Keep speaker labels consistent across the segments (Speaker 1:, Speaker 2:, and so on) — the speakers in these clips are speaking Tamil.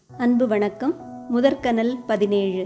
Speaker 1: அன்பு வணக்கம் முதற்கனல் பதினேழு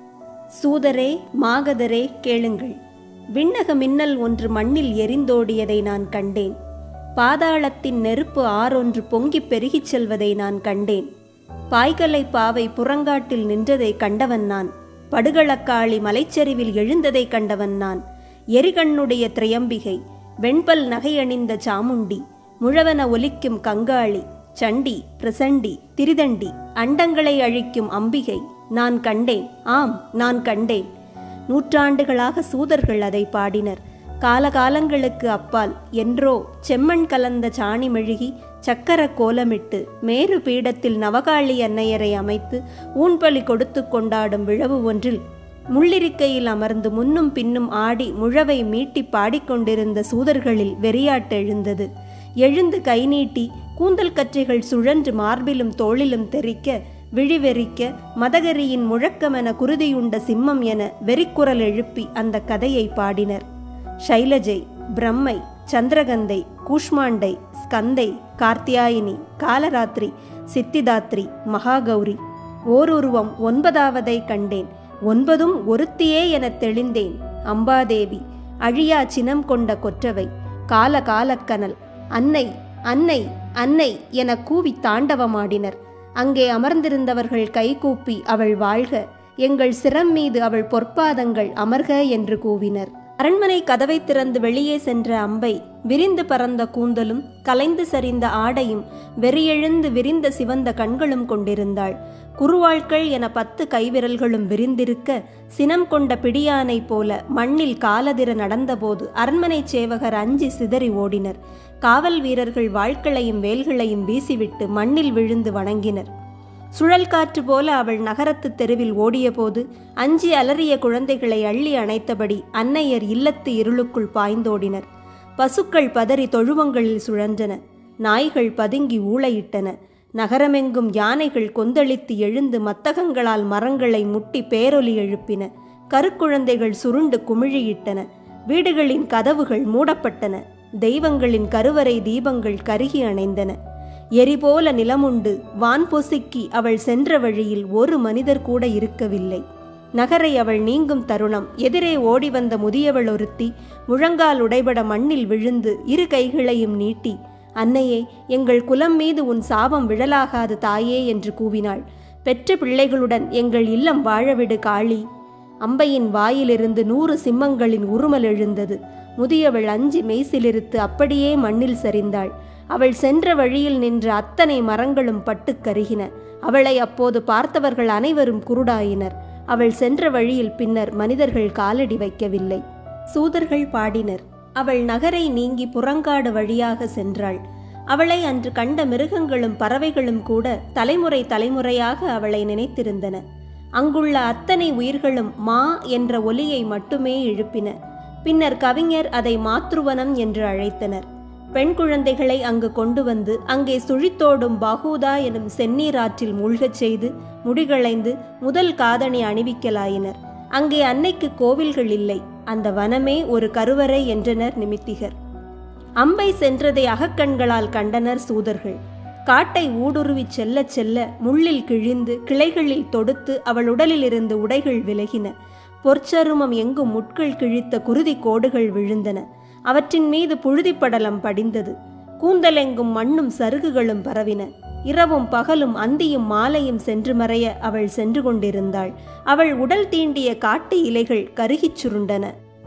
Speaker 1: சூதரே மாகதரே கேளுங்கள் விண்ணக மின்னல் ஒன்று மண்ணில் எரிந்தோடியதை நான் கண்டேன் பாதாளத்தின் நெருப்பு ஆறொன்று பொங்கிப் பெருகிச் செல்வதை நான் கண்டேன் பாய்கலை பாவை புறங்காட்டில் நின்றதை கண்டவன் நான் படுகளக்காளி மலைச்சரிவில் எழுந்ததை கண்டவன் நான் எரிகண்ணுடைய திரையம்பிகை வெண்பல் நகையணிந்த சாமுண்டி முழவன ஒலிக்கும் கங்காளி சண்டி பிரசண்டி திரிதண்டி அண்டங்களை அழிக்கும் அம்பிகை நான் கண்டேன் ஆம் நான் கண்டேன் நூற்றாண்டுகளாக சூதர்கள் அதை பாடினர் காலகாலங்களுக்கு அப்பால் என்றோ செம்மண் கலந்த சாணி மெழுகி சக்கர கோலமிட்டு மேரு பீடத்தில் நவகாளி அன்னையரை அமைத்து ஊன்பலி கொடுத்து கொண்டாடும் விழவு ஒன்றில் முள்ளிருக்கையில் அமர்ந்து முன்னும் பின்னும் ஆடி முழவை மீட்டி பாடிக்கொண்டிருந்த சூதர்களில் வெறியாட்டு எழுந்தது எழுந்து கை நீட்டி கூந்தல் கற்றைகள் சுழன்று மார்பிலும் தோளிலும் தெறிக்க விழிவெறிக்க மதகரியின் முழக்கமென குருதியுண்ட சிம்மம் என வெறிக்குரல் எழுப்பி அந்த கதையை பாடினர் ஷைலஜை பிரம்மை சந்திரகந்தை கூஷ்மாண்டை ஸ்கந்தை கார்த்தியாயினி காலராத்திரி சித்திதாத்ரி மகாகௌரி ஓருருவம் ஒன்பதாவதை கண்டேன் ஒன்பதும் ஒருத்தியே எனத் தெளிந்தேன் அம்பாதேவி அழியா சினம் கொண்ட கொற்றவை கால காலக்கனல் அன்னை அன்னை அன்னை என கூவி தாண்டவமாடினர் அங்கே அமர்ந்திருந்தவர்கள் கைகூப்பி அவள் வாழ்க எங்கள் சிரம் மீது அவள் பொற்பாதங்கள் அமர்க என்று கூவினர் அரண்மனை கதவை திறந்து வெளியே சென்ற அம்பை விரிந்து பறந்த கூந்தலும் கலைந்து சரிந்த ஆடையும் வெறியெழுந்து விரிந்த சிவந்த கண்களும் கொண்டிருந்தாள் குருவாழ்கள் என பத்து கைவிரல்களும் விரிந்திருக்க சினம் கொண்ட பிடியானை போல மண்ணில் காலதிர நடந்தபோது அரண்மனை சேவகர் அஞ்சி சிதறி ஓடினர் காவல் வீரர்கள் வாழ்க்களையும் வேல்களையும் வீசிவிட்டு மண்ணில் விழுந்து வணங்கினர் சுழல் காற்று போல அவள் நகரத்து தெருவில் ஓடியபோது அஞ்சி அலறிய குழந்தைகளை அள்ளி அணைத்தபடி அன்னையர் இல்லத்து இருளுக்குள் பாய்ந்தோடினர் பசுக்கள் பதறி தொழுவங்களில் சுழன்றன நாய்கள் பதுங்கி ஊளையிட்டன நகரமெங்கும் யானைகள் கொந்தளித்து எழுந்து மத்தகங்களால் மரங்களை முட்டி பேரொலி எழுப்பின கருக்குழந்தைகள் சுருண்டு குமிழியிட்டன வீடுகளின் கதவுகள் மூடப்பட்டன தெய்வங்களின் கருவறை தீபங்கள் கருகி அணைந்தன எரிபோல நிலமுண்டு வான் பொசுக்கி அவள் சென்ற வழியில் ஒரு மனிதர் கூட இருக்கவில்லை நகரை அவள் நீங்கும் தருணம் எதிரே ஓடி வந்த முதியவள் ஒருத்தி முழங்கால் உடைபட மண்ணில் விழுந்து இரு கைகளையும் நீட்டி அன்னையே எங்கள் குலம் மீது உன் சாபம் விழலாகாது தாயே என்று கூவினாள் பெற்ற பிள்ளைகளுடன் எங்கள் இல்லம் வாழவிடு காளி அம்பையின் வாயிலிருந்து நூறு சிம்மங்களின் உருமல் எழுந்தது முதியவள் அஞ்சி மெய்சிலிருத்து அப்படியே மண்ணில் சரிந்தாள் அவள் சென்ற வழியில் நின்ற அத்தனை மரங்களும் பட்டு கருகின அவளை அப்போது பார்த்தவர்கள் அனைவரும் குருடாயினர் அவள் சென்ற வழியில் பின்னர் மனிதர்கள் காலடி வைக்கவில்லை சூதர்கள் பாடினர் அவள் நகரை நீங்கி புறங்காடு வழியாக சென்றாள் அவளை அன்று கண்ட மிருகங்களும் பறவைகளும் கூட தலைமுறை தலைமுறையாக அவளை நினைத்திருந்தன அங்குள்ள அத்தனை உயிர்களும் மா என்ற ஒலியை மட்டுமே எழுப்பின பின்னர் கவிஞர் அதை மாத்ருவனம் என்று அழைத்தனர் பெண் குழந்தைகளை அங்கு கொண்டு வந்து அங்கே சுழித்தோடும் பாகூதா எனும் செந்நீர் ஆற்றில் மூழ்கச் செய்து முடிகளைந்து முதல் காதணி அணிவிக்கலாயினர் அங்கே அன்னைக்கு கோவில்கள் இல்லை அந்த வனமே ஒரு கருவறை என்றனர் நிமித்திகர் அம்பை சென்றதை அகக்கண்களால் கண்டனர் சூதர்கள் காட்டை ஊடுருவிச் செல்ல செல்ல முள்ளில் கிழிந்து கிளைகளில் தொடுத்து அவள் உடலிலிருந்து உடைகள் விலகின பொற்சருமம் எங்கும் முட்கள் கிழித்த குருதி கோடுகள் விழுந்தன அவற்றின் மீது புழுதிப்படலம் படிந்தது கூந்தலெங்கும் மண்ணும் சருகுகளும் பரவின இரவும் பகலும் அந்தியும் மாலையும் சென்று மறைய அவள் சென்று கொண்டிருந்தாள் அவள் உடல் தீண்டிய காட்டு இலைகள் கருகிச் சுருண்டன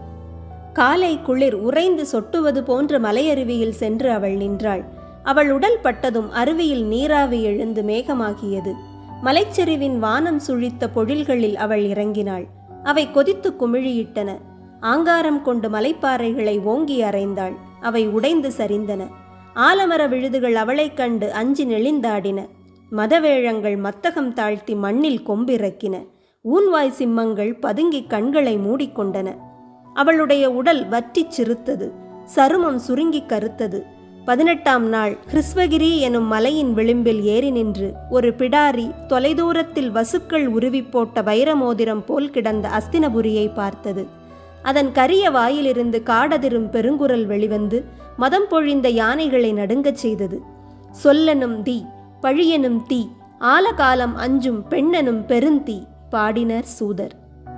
Speaker 1: காலை குளிர் உறைந்து சொட்டுவது போன்ற மலையருவியில் சென்று அவள் நின்றாள் அவள் உடல் பட்டதும் அருவியில் நீராவி எழுந்து மேகமாகியது மலைச்சரிவின் வானம் சுழித்த பொழில்களில் அவள் இறங்கினாள் அவை கொதித்து குமிழியிட்டன ஆங்காரம் கொண்டு மலைப்பாறைகளை ஓங்கி அறைந்தாள் அவை உடைந்து சரிந்தன ஆலமர விழுதுகள் அவளைக் கண்டு அஞ்சி நெளிந்தாடின மதவேழங்கள் மத்தகம் தாழ்த்தி மண்ணில் கொம்பிறக்கின ஊன்வாய் சிம்மங்கள் பதுங்கி கண்களை மூடிக்கொண்டன அவளுடைய உடல் வற்றிச் சிறுத்தது சருமம் சுருங்கி கருத்தது பதினெட்டாம் நாள் கிறிஸ்வகிரி எனும் மலையின் விளிம்பில் ஏறி நின்று ஒரு பிடாரி தொலைதூரத்தில் வசுக்கள் உருவி போட்ட வைரமோதிரம் போல் கிடந்த அஸ்தினபுரியை பார்த்தது அதன் கரிய வாயிலிருந்து காடதிரும் பெருங்குரல் வெளிவந்து மதம் பொழிந்த யானைகளை நடுங்கச் செய்தது சொல்லெனும் தீ பழியெனும் தீ ஆலகாலம் அஞ்சும் பெண்ணெனும் பெருந்தீ பாடினர் சூதர்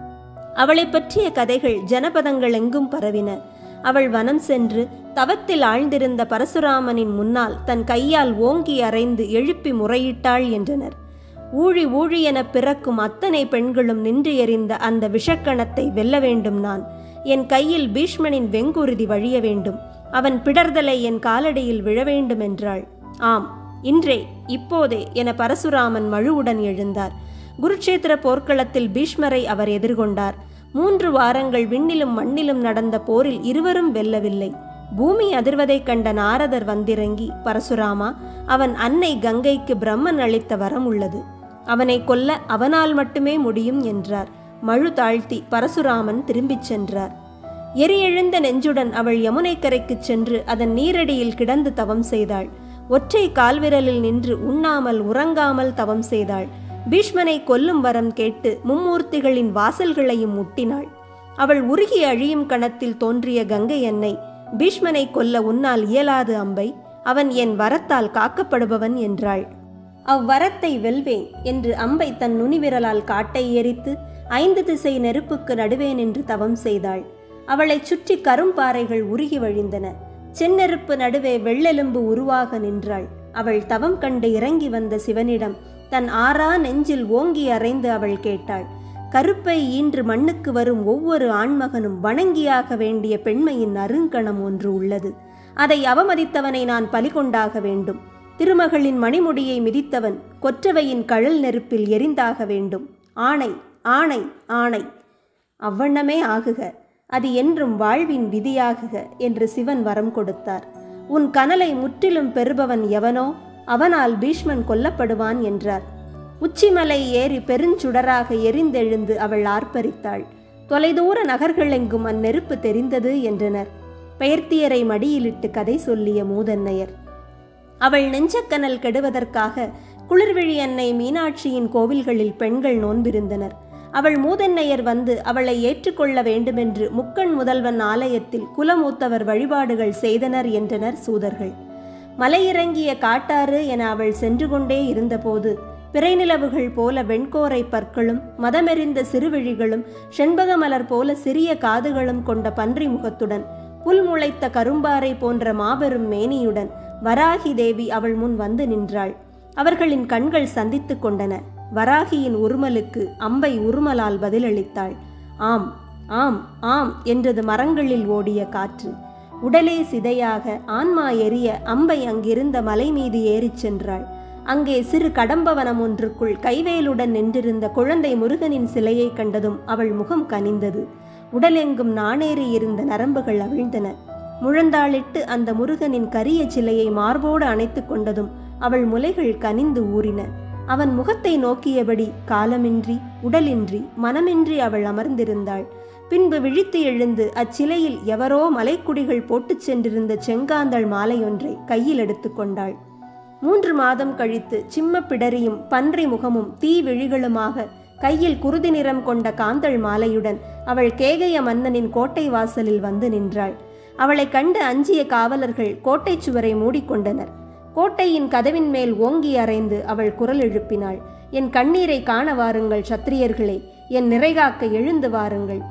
Speaker 1: அவளை பற்றிய கதைகள் ஜனபதங்கள் எங்கும் பரவின அவள் வனம் சென்று தவத்தில் ஆழ்ந்திருந்த பரசுராமனின் முன்னால் தன் கையால் ஓங்கி அறைந்து எழுப்பி முறையிட்டாள் என்றனர் ஊழி ஊழி என பிறக்கும் அத்தனை பெண்களும் நின்று எறிந்த அந்த விஷக்கணத்தை வெல்ல வேண்டும் நான் என் கையில் பீஷ்மனின் வெங்குருதி வழிய வேண்டும் அவன் பிடர்தலை என் காலடியில் விழ வேண்டும் என்றாள் ஆம் இன்றே இப்போதே என பரசுராமன் மழுவுடன் எழுந்தார் குருட்சேத்திர போர்க்களத்தில் பீஷ்மரை அவர் எதிர்கொண்டார் மூன்று வாரங்கள் விண்ணிலும் மண்ணிலும் நடந்த போரில் இருவரும் வெல்லவில்லை பூமி அதிர்வதைக் கண்ட நாரதர் வந்திறங்கி பரசுராமா அவன் அன்னை கங்கைக்கு பிரம்மன் அளித்த வரம் உள்ளது அவனை கொல்ல அவனால் மட்டுமே முடியும் என்றார் மழு தாழ்த்தி பரசுராமன் திரும்பிச் சென்றார் எரியெழுந்த நெஞ்சுடன் அவள் யமுனை கரைக்குச் சென்று அதன் நீரடியில் கிடந்து தவம் செய்தாள் ஒற்றை கால்விரலில் நின்று உண்ணாமல் உறங்காமல் தவம் செய்தாள் பீஷ்மனை கொல்லும் வரம் கேட்டு மும்மூர்த்திகளின் வாசல்களையும் முட்டினாள் அவள் உருகி அழியும் கணத்தில் தோன்றிய கங்கை அன்னை பீஷ்மனை கொல்ல உன்னால் இயலாது அம்பை அவன் என் வரத்தால் காக்கப்படுபவன் என்றாள் அவ்வரத்தை வெல்வேன் என்று அம்பை தன் நுனிவிரலால் காட்டை எரித்து ஐந்து திசை நெருப்புக்கு நடுவே நின்று தவம் செய்தாள் அவளைச் சுற்றி கரும்பாறைகள் உருகி வழிந்தன செந்நெருப்பு நடுவே வெள்ளெலும்பு உருவாக நின்றாள் அவள் தவம் கண்டு இறங்கி வந்த சிவனிடம் தன் ஆறா நெஞ்சில் ஓங்கி அறைந்து அவள் கேட்டாள் கருப்பை ஈன்று மண்ணுக்கு வரும் ஒவ்வொரு ஆண்மகனும் வணங்கியாக வேண்டிய பெண்மையின் அருங்கணம் ஒன்று உள்ளது அதை அவமதித்தவனை நான் பலிகொண்டாக வேண்டும் திருமகளின் மணிமுடியை மிதித்தவன் கொற்றவையின் கழல் நெருப்பில் எரிந்தாக வேண்டும் ஆணை ஆணை ஆணை அவ்வண்ணமே ஆகுக அது என்றும் வாழ்வின் விதியாகுக என்று சிவன் வரம் கொடுத்தார் உன் கனலை முற்றிலும் பெறுபவன் எவனோ அவனால் பீஷ்மன் கொல்லப்படுவான் என்றார் உச்சிமலை ஏறி பெருஞ்சுடராக எரிந்தெழுந்து அவள் ஆர்ப்பரித்தாள் தொலைதூர நகர்களெங்கும் அந்நெருப்பு தெரிந்தது என்றனர் பெயர்த்தியரை மடியிலிட்டு கதை சொல்லிய மூதன்னையர் அவள் நெஞ்சக்கனல் கெடுவதற்காக குளிர்விழி அன்னை மீனாட்சியின் கோவில்களில் பெண்கள் நோன்பிருந்தனர் அவள் மூதன்னையர் வந்து அவளை ஏற்றுக்கொள்ள வேண்டுமென்று முக்கண் முதல்வன் ஆலயத்தில் குலமூத்தவர் வழிபாடுகள் செய்தனர் என்றனர் சூதர்கள் மலையிறங்கிய காட்டாறு என அவள் சென்று கொண்டே இருந்தபோது பிறைநிலவுகள் போல வெண்கோரை பற்களும் மதமெறிந்த சிறுவிழிகளும் செண்பகமலர் போல சிறிய காதுகளும் கொண்ட பன்றி முகத்துடன் புல் முளைத்த கரும்பாறை போன்ற மாபெரும் மேனியுடன் வராகி தேவி அவள் முன் வந்து நின்றாள் அவர்களின் கண்கள் சந்தித்து கொண்டன வராகியின் உருமலுக்கு அம்பை உருமலால் பதிலளித்தாள் ஆம் ஆம் ஆம் என்றது மரங்களில் ஓடிய காற்று உடலே சிதையாக ஆன்மா எரிய அம்பை அங்கிருந்த மலை மீது ஏறிச் சென்றாள் அங்கே சிறு கடம்பவனம் ஒன்றுக்குள் கைவேலுடன் நின்றிருந்த குழந்தை முருகனின் சிலையை கண்டதும் அவள் முகம் கனிந்தது உடலெங்கும் நாணேறி இருந்த நரம்புகள் அவிழ்ந்தன முழந்தாளிட்டு அந்த முருகனின் கரிய சிலையை மார்போடு அணைத்து கொண்டதும் அவள் முலைகள் கனிந்து ஊறின அவன் முகத்தை நோக்கியபடி காலமின்றி உடலின்றி மனமின்றி அவள் அமர்ந்திருந்தாள் பின்பு விழித்து எழுந்து அச்சிலையில் எவரோ மலைக்குடிகள் போட்டுச் சென்றிருந்த செங்காந்தள் மாலையொன்றை கையில் எடுத்துக்கொண்டாள் மூன்று மாதம் கழித்து சிம்ம பிடரியும் பன்றி முகமும் தீ விழிகளுமாக கையில் குருதி நிறம் கொண்ட காந்தள் மாலையுடன் அவள் கேகய மன்னனின் கோட்டை வாசலில் வந்து நின்றாள் அவளை கண்டு அஞ்சிய காவலர்கள் கோட்டை சுவரை மூடிக்கொண்டனர் கோட்டையின் கதவின் மேல் ஓங்கி அறைந்து அவள் குரல் எழுப்பினாள் என் கண்ணீரை காண வாருங்கள் சத்திரியர்களே என் நிறைகாக்க எழுந்து வாருங்கள்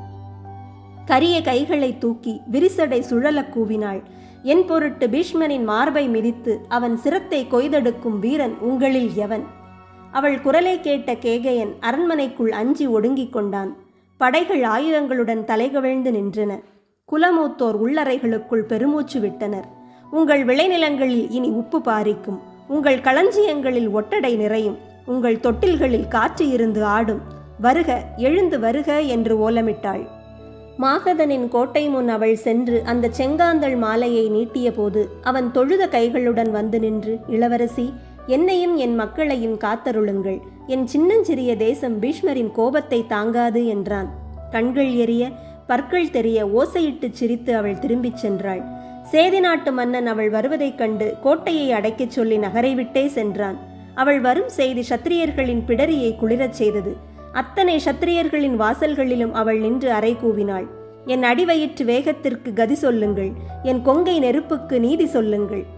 Speaker 1: கரிய கைகளை தூக்கி விரிசடை சுழலக் கூவினாள் என் பொருட்டு பீஷ்மனின் மார்பை மிதித்து அவன் சிரத்தை கொய்தெடுக்கும் வீரன் உங்களில் எவன் அவள் குரலை கேட்ட கேகயன் அரண்மனைக்குள் அஞ்சி ஒடுங்கிக் கொண்டான் படைகள் ஆயுதங்களுடன் தலைகவிழ்ந்து நின்றன குலமூத்தோர் உள்ளறைகளுக்குள் பெருமூச்சு விட்டனர் உங்கள் விளைநிலங்களில் இனி உப்பு பாரிக்கும் உங்கள் களஞ்சியங்களில் ஒட்டடை நிறையும் உங்கள் தொட்டில்களில் காற்று இருந்து ஆடும் வருக எழுந்து வருக என்று ஓலமிட்டாள் மாகதனின் கோட்டை முன் அவள் சென்று அந்த செங்காந்தள் மாலையை நீட்டிய போது அவன் தொழுத கைகளுடன் வந்து நின்று இளவரசி என்னையும் என் மக்களையும் காத்தருளுங்கள் என் சின்னஞ்சிறிய தேசம் பீஷ்மரின் கோபத்தை தாங்காது என்றான் கண்கள் எரிய பற்கள் தெரிய ஓசையிட்டுச் சிரித்து அவள் திரும்பிச் சென்றாள் சேதி நாட்டு மன்னன் அவள் வருவதைக் கண்டு கோட்டையை அடைக்கச் சொல்லி நகரை விட்டே சென்றான் அவள் வரும் செய்தி சத்திரியர்களின் பிடரியை குளிரச் செய்தது அத்தனை சத்திரியர்களின் வாசல்களிலும் அவள் நின்று அறை கூவினாள் என் அடிவயிற்று வேகத்திற்கு கதி சொல்லுங்கள் என் கொங்கை நெருப்புக்கு நீதி சொல்லுங்கள்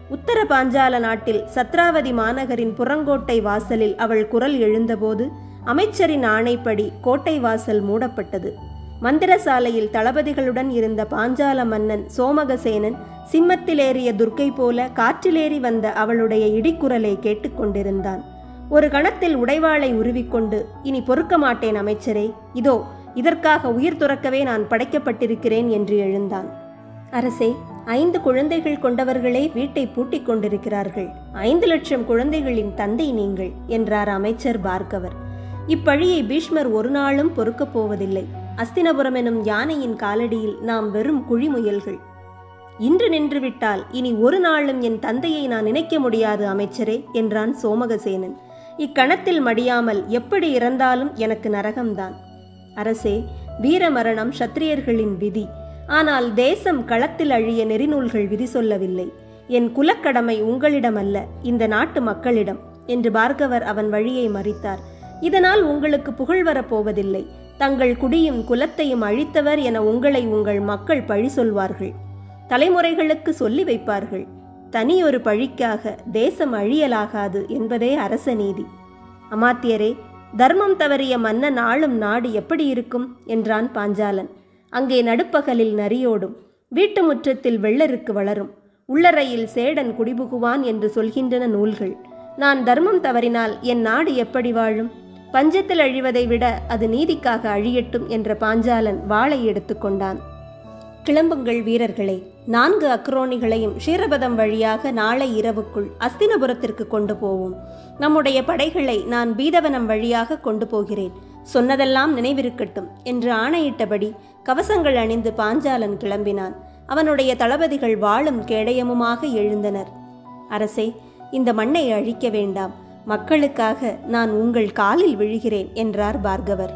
Speaker 1: உத்தர பாஞ்சால நாட்டில் சத்ராவதி மாநகரின் புறங்கோட்டை வாசலில் அவள் குரல் எழுந்தபோது அமைச்சரின் ஆணைப்படி கோட்டை வாசல் மூடப்பட்டது மந்திரசாலையில் தளபதிகளுடன் இருந்த பாஞ்சால மன்னன் சோமகசேனன் சிம்மத்திலேறிய துர்க்கை போல காற்றிலேறி வந்த அவளுடைய இடிக்குரலை கேட்டுக்கொண்டிருந்தான் ஒரு கணத்தில் உடைவாளை உருவிக்கொண்டு இனி பொறுக்க மாட்டேன் அமைச்சரே இதோ இதற்காக உயிர் துறக்கவே நான் படைக்கப்பட்டிருக்கிறேன் என்று எழுந்தான் அரசே ஐந்து குழந்தைகள் கொண்டவர்களே வீட்டை பூட்டிக் கொண்டிருக்கிறார்கள் ஐந்து லட்சம் குழந்தைகளின் தந்தை நீங்கள் என்றார் அமைச்சர் பார்கவர் இப்பழியை பீஷ்மர் ஒரு நாளும் பொறுக்கப் போவதில்லை அஸ்தினபுரம் எனும் யானையின் காலடியில் நாம் வெறும் குழிமுயல்கள் இன்று நின்றுவிட்டால் இனி ஒரு நாளும் என் தந்தையை நான் நினைக்க முடியாது அமைச்சரே என்றான் சோமகசேனன் இக்கணத்தில் மடியாமல் எப்படி இறந்தாலும் எனக்கு நரகம்தான் அரசே வீரமரணம் சத்திரியர்களின் விதி ஆனால் தேசம் களத்தில் அழிய நெறிநூல்கள் விதி சொல்லவில்லை என் குலக்கடமை உங்களிடமல்ல இந்த நாட்டு மக்களிடம் என்று பார்கவர் அவன் வழியை மறித்தார் இதனால் உங்களுக்கு புகழ் வரப்போவதில்லை தங்கள் குடியும் குலத்தையும் அழித்தவர் என உங்களை உங்கள் மக்கள் பழி சொல்வார்கள் தலைமுறைகளுக்கு சொல்லி வைப்பார்கள் தனியொரு பழிக்காக தேசம் அழியலாகாது என்பதே அரச நீதி அமாத்தியரே தர்மம் தவறிய மன்னன் ஆளும் நாடு எப்படி இருக்கும் என்றான் பாஞ்சாலன் அங்கே நடுப்பகலில் நரியோடும் வீட்டு முற்றத்தில் வெள்ளருக்கு வளரும் உள்ளறையில் சேடன் குடிபுகுவான் என்று சொல்கின்றன நூல்கள் நான் தர்மம் தவறினால் என் நாடு எப்படி வாழும் பஞ்சத்தில் அழிவதை விட அது நீதிக்காக அழியட்டும் என்ற பாஞ்சாலன் வாளை எடுத்துக்கொண்டான் கிளம்புங்கள் வீரர்களே நான்கு அக்ரோணிகளையும் ஷீரபதம் வழியாக நாளை இரவுக்குள் அஸ்தினபுரத்திற்கு கொண்டு போவோம் நம்முடைய படைகளை நான் பீதவனம் வழியாக கொண்டு போகிறேன் சொன்னதெல்லாம் நினைவிருக்கட்டும் என்று ஆணையிட்டபடி கவசங்கள் அணிந்து பாஞ்சாலன் கிளம்பினான் அவனுடைய தளபதிகள் வாளும் கேடயமுமாக எழுந்தனர் அரசே இந்த மண்ணை அழிக்க வேண்டாம் மக்களுக்காக நான் உங்கள் காலில் விழுகிறேன் என்றார் பார்கவர்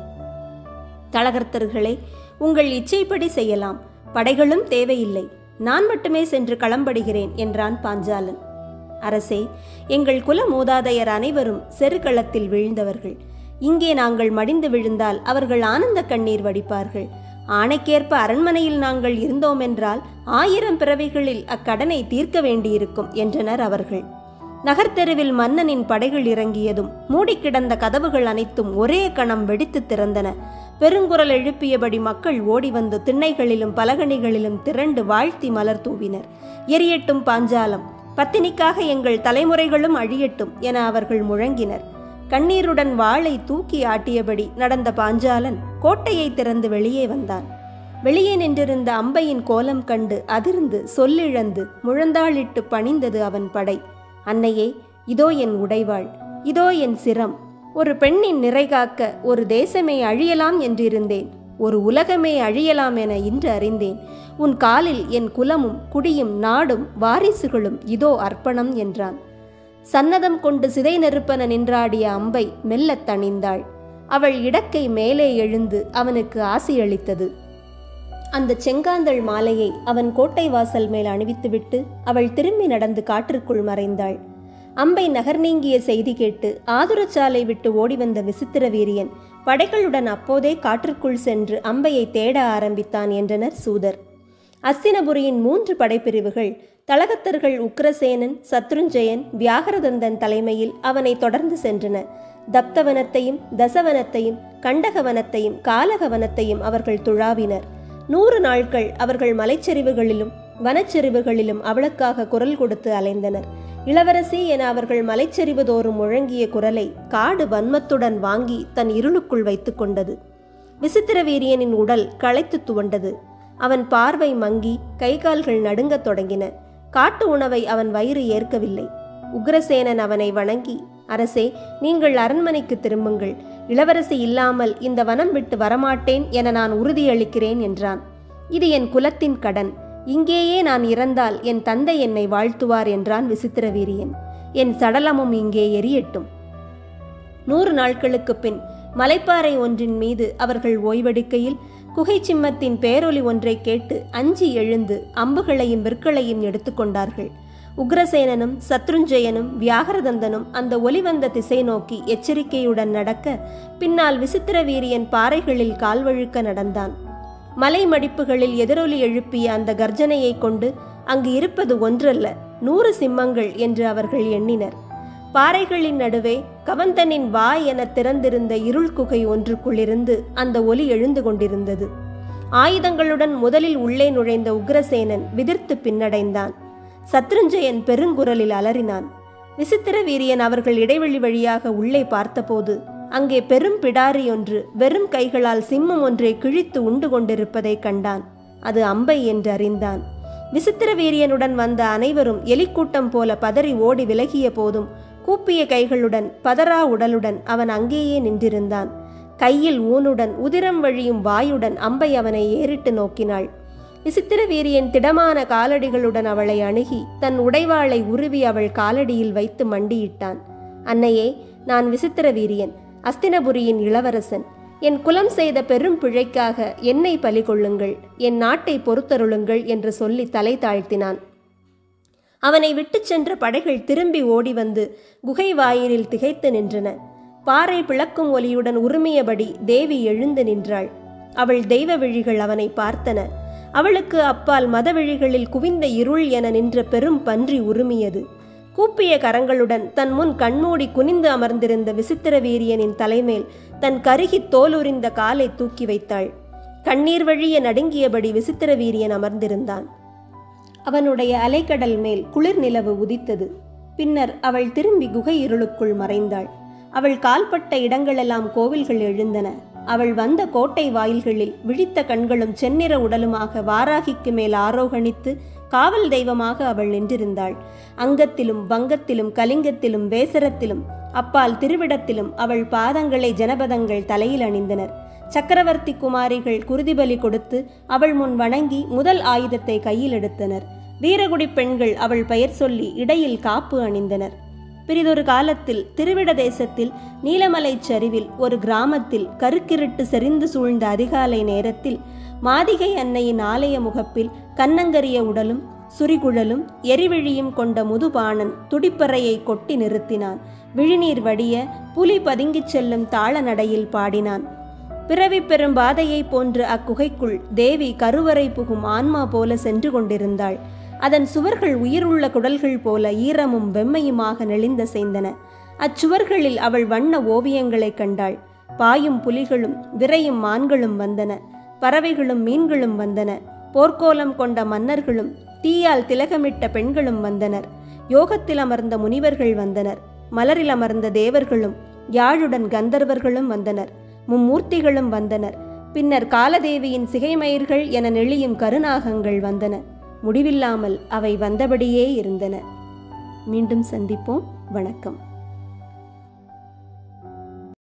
Speaker 1: தளகர்த்தர்களே உங்கள் இச்சைப்படி செய்யலாம் படைகளும் தேவையில்லை நான் மட்டுமே சென்று களம்படுகிறேன் என்றான் பாஞ்சாலன் அரசே எங்கள் குல மூதாதையர் அனைவரும் செருக்களத்தில் வீழ்ந்தவர்கள் இங்கே நாங்கள் மடிந்து விழுந்தால் அவர்கள் ஆனந்த கண்ணீர் வடிப்பார்கள் ஆணைக்கேற்ப அரண்மனையில் நாங்கள் இருந்தோமென்றால் ஆயிரம் பிறவைகளில் அக்கடனை தீர்க்க வேண்டியிருக்கும் என்றனர் அவர்கள் நகர்த்தெருவில் மன்னனின் படைகள் இறங்கியதும் மூடிக்கிடந்த கதவுகள் அனைத்தும் ஒரே கணம் வெடித்து திறந்தன பெருங்குரல் எழுப்பியபடி மக்கள் ஓடி வந்து திண்ணைகளிலும் பலகணிகளிலும் திரண்டு வாழ்த்தி மலர் தூவினர் எரியட்டும் பாஞ்சாலம் பத்தினிக்காக எங்கள் தலைமுறைகளும் அழியட்டும் என அவர்கள் முழங்கினர் கண்ணீருடன் வாளை தூக்கி ஆட்டியபடி நடந்த பாஞ்சாலன் கோட்டையை திறந்து வெளியே வந்தான் வெளியே நின்றிருந்த அம்பையின் கோலம் கண்டு அதிர்ந்து சொல்லிழந்து முழந்தாளிட்டு பணிந்தது அவன் படை அன்னையே இதோ என் உடைவாள் இதோ என் சிரம் ஒரு பெண்ணின் நிறை காக்க ஒரு தேசமே அழியலாம் என்றிருந்தேன் ஒரு உலகமே அழியலாம் என இன்று அறிந்தேன் உன் காலில் என் குலமும் குடியும் நாடும் வாரிசுகளும் இதோ அர்ப்பணம் என்றான் சன்னதம் கொண்டு சிதை நெருப்பன நின்றாடிய அம்பை மெல்லத் தணிந்தாள் அவள் இடக்கை மேலே எழுந்து அவனுக்கு ஆசியளித்தது அந்த செங்காந்தள் மாலையை அவன் கோட்டை வாசல் மேல் அணிவித்துவிட்டு அவள் திரும்பி நடந்து காற்றிற்குள் மறைந்தாள் அம்பை நகர் நீங்கிய செய்தி கேட்டு ஆதுரச்சாலை விட்டு ஓடி வந்த விசித்திர வீரியன் படைகளுடன் அப்போதே காற்றுக்குள் சென்று அம்பையை தேட ஆரம்பித்தான் என்றனர் சூதர் அஸ்தினபுரியின் மூன்று படைப்பிரிவுகள் தலகத்தர்கள் உக்ரசேனன் சத்ருஞ்சயன் வியாகரதந்தன் தலைமையில் அவனை தொடர்ந்து சென்றன தப்தவனத்தையும் தசவனத்தையும் கண்டகவனத்தையும் காலகவனத்தையும் அவர்கள் துழாவினர் நூறு நாட்கள் அவர்கள் மலைச்சரிவுகளிலும் வனச்சரிவுகளிலும் அவளுக்காக குரல் கொடுத்து அலைந்தனர் இளவரசி என அவர்கள் மலைச்சரிவு தோறும் முழங்கிய குரலை காடு வன்மத்துடன் வாங்கி தன் இருளுக்குள் வைத்து கொண்டது விசித்திர வீரியனின் உடல் களைத்து துவண்டது அவன் பார்வை மங்கி கை கால்கள் நடுங்கத் தொடங்கின காட்டு உணவை அவன் வயிறு ஏற்கவில்லை உக்ரசேனன் அவனை வணங்கி அரசே நீங்கள் அரண்மனைக்கு திரும்புங்கள் இளவரசி இல்லாமல் இந்த வனம் விட்டு வரமாட்டேன் என நான் உறுதியளிக்கிறேன் என்றான் இது என் குலத்தின் கடன் இங்கேயே நான் இறந்தால் என் தந்தை என்னை வாழ்த்துவார் என்றான் விசித்திர வீரியன் என் சடலமும் இங்கே எரியட்டும் நூறு நாட்களுக்குப் பின் மலைப்பாறை ஒன்றின் மீது அவர்கள் ஓய்வெடுக்கையில் குகை சிம்மத்தின் பேரொலி ஒன்றை கேட்டு அஞ்சி எழுந்து அம்புகளையும் விற்களையும் எடுத்துக்கொண்டார்கள் உக்ரசேனனும் சத்ருஞ்சயனும் வியாகரதந்தனும் அந்த ஒலி வந்த திசை நோக்கி எச்சரிக்கையுடன் நடக்க பின்னால் விசித்திர வீரியன் பாறைகளில் கால்வழுக்க நடந்தான் மலை மடிப்புகளில் எதிரொலி எழுப்பிய அந்த கர்ஜனையை கொண்டு அங்கு இருப்பது ஒன்றல்ல நூறு சிம்மங்கள் என்று அவர்கள் எண்ணினர் பாறைகளின் நடுவே கவந்தனின் வாய் என திறந்திருந்த இருள் குகை ஒன்றுக்குள்ளிருந்து அந்த ஒலி எழுந்து கொண்டிருந்தது ஆயுதங்களுடன் முதலில் உள்ளே நுழைந்த உக்ரசேனன் விதிர்த்து பின்னடைந்தான் சத்ருஞ்சயன் பெருங்குரலில் அலறினான் விசித்திர வீரியன் அவர்கள் இடைவெளி வழியாக உள்ளே பார்த்தபோது அங்கே பெரும் பிடாரி ஒன்று வெறும் கைகளால் சிம்மம் ஒன்றை கிழித்து உண்டு கொண்டிருப்பதைக் கண்டான் அது அம்பை என்று அறிந்தான் விசித்திர வீரியனுடன் வந்த அனைவரும் எலிக்கூட்டம் போல பதறி ஓடி விலகிய போதும் கூப்பிய கைகளுடன் பதறா உடலுடன் அவன் அங்கேயே நின்றிருந்தான் கையில் ஊனுடன் உதிரம் வழியும் வாயுடன் அம்பை அவனை ஏறிட்டு நோக்கினாள் விசித்திர வீரியன் திடமான காலடிகளுடன் அவளை அணுகி தன் உடைவாளை உருவி அவள் காலடியில் வைத்து மண்டியிட்டான் அன்னையே நான் விசித்திர வீரியன் அஸ்தினபுரியின் இளவரசன் என் குலம் செய்த பெரும் பிழைக்காக என்னை பலி கொள்ளுங்கள் என் நாட்டை பொறுத்தருளுங்கள் என்று சொல்லி தலை தாழ்த்தினான் அவனை விட்டுச் சென்ற படைகள் திரும்பி ஓடி வந்து குகை வாயிலில் திகைத்து நின்றன பாறை பிளக்கும் ஒலியுடன் உருமியபடி தேவி எழுந்து நின்றாள் அவள் தெய்வ விழிகள் அவனை பார்த்தன அவளுக்கு அப்பால் மதவிழிகளில் குவிந்த இருள் என நின்ற பெரும் பன்றி உருமியது கூப்பிய கரங்களுடன் தன் முன் கண்மூடி குனிந்து அமர்ந்திருந்த விசித்திர வீரியனின் தலைமேல் தன் கருகி தோலுரிந்த காலை தூக்கி வைத்தாள் கண்ணீர் வழிய நடுங்கியபடி விசித்திர வீரியன் அமர்ந்திருந்தான் அவனுடைய அலைக்கடல் மேல் குளிர் நிலவு உதித்தது பின்னர் அவள் திரும்பி குகை இருளுக்குள் மறைந்தாள் அவள் கால்பட்ட இடங்களெல்லாம் கோவில்கள் எழுந்தன அவள் வந்த கோட்டை வாயில்களில் விழித்த கண்களும் செந்நிற உடலுமாக வாராகிக்கு மேல் ஆரோகணித்து காவல் தெய்வமாக அவள் நின்றிருந்தாள் அங்கத்திலும் வங்கத்திலும் கலிங்கத்திலும் வேசரத்திலும் அப்பால் திருவிடத்திலும் அவள் பாதங்களை ஜனபதங்கள் தலையில் அணிந்தனர் சக்கரவர்த்தி குமாரிகள் குருதிபலி கொடுத்து அவள் முன் வணங்கி முதல் ஆயுதத்தை கையில் எடுத்தனர் வீரகுடி பெண்கள் அவள் பெயர் சொல்லி இடையில் காப்பு அணிந்தனர் பிறிதொரு காலத்தில் திருவிட தேசத்தில் நீலமலைச் சரிவில் ஒரு கிராமத்தில் கருக்கிருட்டு செறிந்து சூழ்ந்த அதிகாலை நேரத்தில் மாதிகை அன்னையின் ஆலய முகப்பில் கண்ணங்கரிய உடலும் சுரிகுழலும் எரிவிழியும் கொண்ட முதுபாணன் துடிப்பறையை கொட்டி நிறுத்தினான் விழிநீர் வடிய புலி பதுங்கிச் செல்லும் தாள நடையில் பாடினான் பிறவி பெறும் பாதையைப் போன்று அக்குகைக்குள் தேவி கருவறை புகும் ஆன்மா போல சென்று கொண்டிருந்தாள் அதன் சுவர்கள் உயிருள்ள குடல்கள் போல ஈரமும் வெம்மையுமாக நெளிந்த செய்தன அச்சுவர்களில் அவள் வண்ண ஓவியங்களைக் கண்டாள் பாயும் புலிகளும் விரையும் மான்களும் வந்தன பறவைகளும் மீன்களும் வந்தன போர்க்கோலம் கொண்ட மன்னர்களும் தீயால் திலகமிட்ட பெண்களும் வந்தனர் யோகத்தில் அமர்ந்த முனிவர்கள் வந்தனர் மலரில் அமர்ந்த தேவர்களும் யாழுடன் கந்தர்வர்களும் வந்தனர் மும்மூர்த்திகளும் வந்தனர் பின்னர் காலதேவியின் சிகைமயிர்கள் என நெளியும் கருநாகங்கள் வந்தன முடிவில்லாமல் அவை வந்தபடியே இருந்தன மீண்டும் சந்திப்போம் வணக்கம்